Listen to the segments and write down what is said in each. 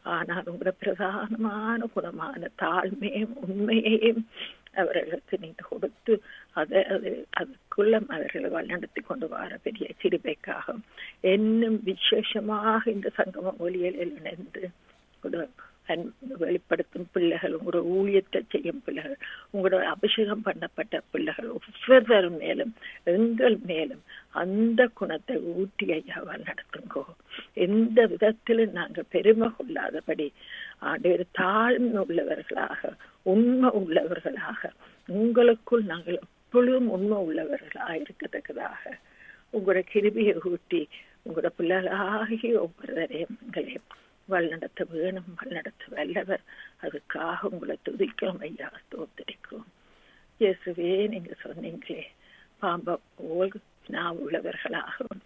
ஆனால் உங்களோட பிரதானமான குணமான தாழ்மையும் உண்மையையும் அவர்களுக்கு நீங்க கொடுத்து அதை அது அதுக்குள்ள அவர்களை வழிநடத்தி கொண்டு வர பெரிய சிறுபைக்காக இன்னும் விசேஷமாக இந்த சங்கம ஒலியலில் இணைந்து ஒரு வெளிப்படுத்தும் பிள்ளைகள் உங்களோட ஊழியத்தை செய்யும் பிள்ளைகள் உங்களோட அபிஷேகம் பண்ணப்பட்ட பிள்ளைகள் ஒவ்வொருவர் மேலும் எங்கள் மேலும் அந்த குணத்தை ஊட்டி ஐயாவால் நடத்துங்கோ எந்த விதத்திலும் நாங்கள் பெருமை கொள்ளாதபடி ஆண்டு தாழ்மை உள்ளவர்களாக உண்மை உள்ளவர்களாக உங்களுக்குள் நாங்கள் எப்பொழுதும் உண்மை உள்ளவர்களாக இருக்கத்தக்கதாக உங்களோட கிருபியை ஊட்டி உங்களோட பிள்ளைகளாகி ஒவ்வொருவரையும் எங்களை வழிநடத்த வேணும் வழிநடத்த வல்லவர் அதுக்காக உங்களை துதிக்கிறோம் ஐயா ஸ்தோத்திரிக்கிறோம் இயேசுவே நீங்க சொன்னீங்களே பாம்பை போல் நான் உள்ளவர்களாகவும்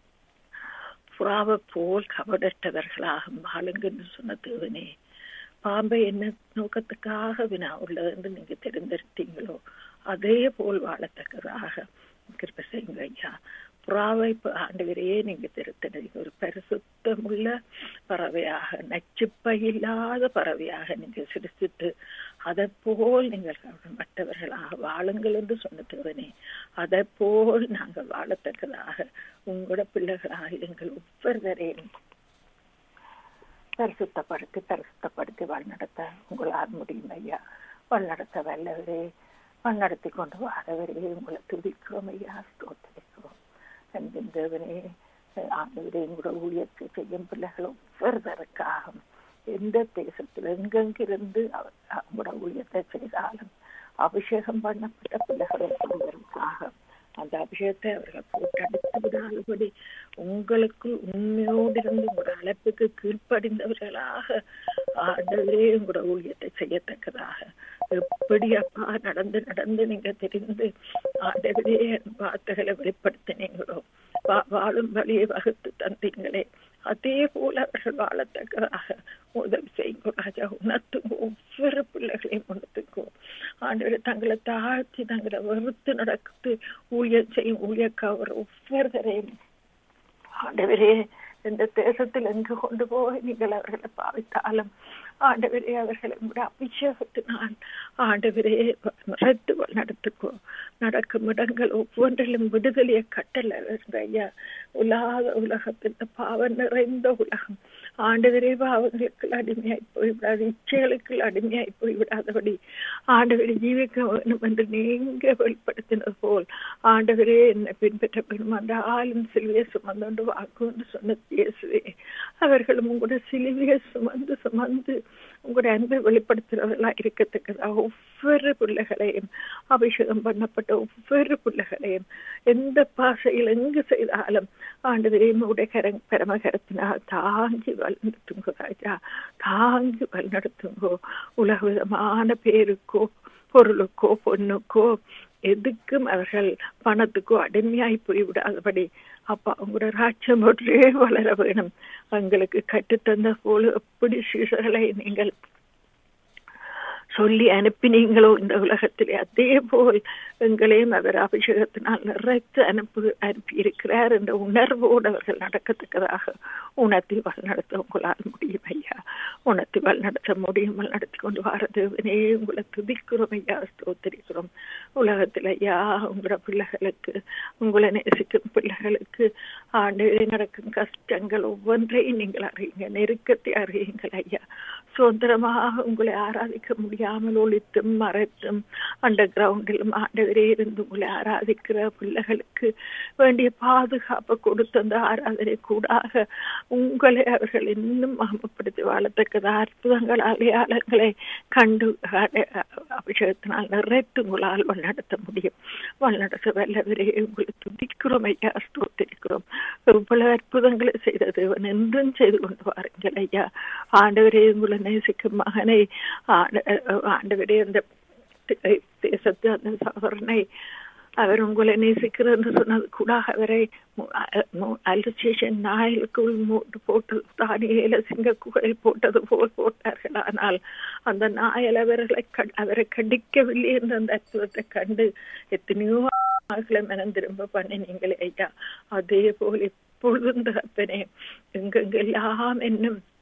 புறாவை போல் கபடற்றவர்களாக வாழுங்கன்னு சொன்ன தேவனே பாம்பை என்ன நோக்கத்துக்காக வினா உள்ளது என்று நீங்க தெரிந்தெடுத்தீங்களோ அதே போல் வாழத்தக்கதாக கிருப்ப செய்யுங்க ஐயா புறாவை ஆண்டவரையே நீங்க திருத்தனீங்க ஒரு பரிசுத்தமுள்ள பறவையாக நச்சுப்பை இல்லாத பறவையாக நீங்க சிரிச்சிட்டு அதை போல் நீங்கள் மற்றவர்களாக வாழுங்கள் என்று சொன்னதுவனே அதை போல் நாங்கள் வாழத்தக்கதாக உங்களோட பிள்ளைகளாக எங்கள் ஒவ்வொருவரையும் பரிசுத்தப்படுத்தி பரிசுத்தப்படுத்தி வழிநடத்த உங்களால் முடியும் ஐயா வழிநடத்த வல்லவரே வழிநடத்தி கொண்டு வரவரே உங்களை துதிக்கிறோம் ஐயா ஸ்தோத்திரிக்கிறோம் அன்பின் தேவனே ஆண்டவரே உங்களோட ஊழியத்தை செய்யும் பிள்ளைகள் ஒவ்வொருவருக்காக எந்த தேசத்தில் எங்கெங்கிருந்து உங்களோட ஊழியத்தை செய்தாலும் அபிஷேகம் பண்ணப்பட்ட பிள்ளைகள் ஒவ்வொருவருக்காக அந்த அபிஷேகத்தை அவர்கள் போட்டடித்து விடாதபடி உங்களுக்குள் உண்மையோடு இருந்து உங்களோட அழைப்புக்கு கீழ்ப்படிந்தவர்களாக ஆண்டவரே உங்களோட ஊழியத்தை செய்யத்தக்கதாக எப்படி அப்பா நடந்து நடந்து நீங்க தெரிந்து ஆண்டவரே வார்த்தைகளை வெளிப்படுத்தினீங்களோ வாழும் வழியை வகுத்து தந்தீங்களே அதே போல அவர்கள் வாழத்தக்கதாக உதவி செய்யுங்க ராஜா உணர்த்துங்க ஒவ்வொரு பிள்ளைகளையும் உணர்த்துங்கோ ஆண்டவர் தங்களை தாழ்த்தி தங்களை வெறுத்து நடக்குது ஊழியம் செய்யும் ஊழியக்காவர் ஒவ்வொருவரையும் ஆண்டவரே இந்த தேசத்தில் எங்கு கொண்டு போய் நீங்கள் அவர்களை பாவித்தாலும் ஆண்டவரே அவர்களை உங்களுடைய அபிஷேகத்தினால் ஆண்டவரே மறைத்து நடத்துக்கோ நடக்கும் இடங்கள் ஒவ்வொன்றிலும் விடுதலையை கட்டல ஐயா உலாத உலகத்தில் பாவ நிறைந்த உலகம் ஆண்டவரே பாவங்களுக்கு அடிமையாய் போய்விடாது இச்சைகளுக்கு அடிமையாய் போய்விடாதபடி ஆண்டவரை ஜீவிக்க வேணும் என்று நீங்க வெளிப்படுத்தினது போல் ஆண்டவரே என்னை பின்பற்ற பெறும் அந்த ஆளும் சிலுவையை சுமந்து வாக்கு சொன்ன இயேசுவே அவர்களும் உங்களோட சிலுவையை சுமந்து சுமந்து உங்களுடைய அன்பை வெளிப்படுத்துறவர்களா இருக்கத்தக்கதாக ஒவ்வொரு பிள்ளைகளையும் அபிஷேகம் பண்ணப்பட்ட ஒவ்வொரு பிள்ளைகளையும் எந்த பாசையில் எங்கு செய்தாலும் ஆண்டவரையும் உடைய கர பரமகரத்தினால் தாங்கி வழிநடத்துங்கோ ராஜா தாங்கி வழிநடத்துங்கோ உலக விதமான பேருக்கோ பொருளுக்கோ பொண்ணுக்கோ எதுக்கும் அவர்கள் பணத்துக்கோ அடிமையாய் போய்விடாதபடி அப்பா உங்களோட ராஜ்யம் ஒன்றே வளர வேணும் எங்களுக்கு கற்றுத்தந்த போல எப்படி சீசர்களை நீங்கள் சொல்லி அனுப்பினீங்களோ இந்த உலகத்திலே அதே போல் எங்களையும் அவர் அபிஷேகத்தினால் நிறைத்து அனுப்பு அனுப்பி இருக்கிறார் என்ற உணர்வோடு அவர்கள் நடக்கத்தக்கதாக உணர்த்தி வழிநடத்த உங்களால் முடியும் ஐயா உணர்த்தி வழிநடத்த முடியும் நடத்தி கொண்டு வாரதேவனே உங்களை துதிக்கிறோம் ஐயா ஸ்தோத்திரிக்கிறோம் உலகத்தில் ஐயா உங்களோட பிள்ளைகளுக்கு உங்களை நேசிக்கும் பிள்ளைகளுக்கு ஆண்டு நடக்கும் கஷ்டங்கள் ஒவ்வொன்றையும் நீங்கள் அறியுங்க நெருக்கத்தை அறியுங்கள் ஐயா சுதந்திரமாக உங்களை ஆராதிக்க முடியாமல் ஒழித்தும் மறைத்தும் அண்டர் கிரவுண்டிலும் ஆண்டவரே இருந்து உங்களை ஆராதிக்கிற பிள்ளைகளுக்கு வேண்டிய பாதுகாப்பை கொடுத்து அந்த ஆராதனை கூடாக உங்களை அவர்கள் இன்னும் மகமப்படுத்தி வாழத்தக்கத அற்புதங்கள் அடையாளங்களை கண்டு அபிஷேகத்தினால் நிறைத்து உங்களால் வழிநடத்த முடியும் வழிநடத்த வல்லவரே உங்களை துதிக்கிறோம் ஐயா ஸ்தோத்திரிக்கிறோம் இவ்வளவு அற்புதங்களை செய்த தேவன் என்றும் செய்து கொண்டு வாருங்கள் ஐயா ஆண்டவரே உங்களை நேசிக்கும் மகனை ஆண்டவரே அந்த தேசத்து அந்த சகோதரனை அவர் உங்களை நேசிக்கிறார் என்று சொன்னது கூட அவரை அல்சேஷன் நாயலுக்குள் மூட்டு போட்டு தானியில சிங்க குகை போட்டது போல் போட்டார்கள் ஆனால் அந்த நாயல் அவர்களை அவரை கண்டிக்கவில்லை என்ற அந்த அற்புதத்தை கண்டு எத்தனையோ மனம் திரும்ப பண்ணினீங்களே ஐயா அதே போல் எப்பொழுதும் தகப்பனே எங்கெங்கெல்லாம் என்னும்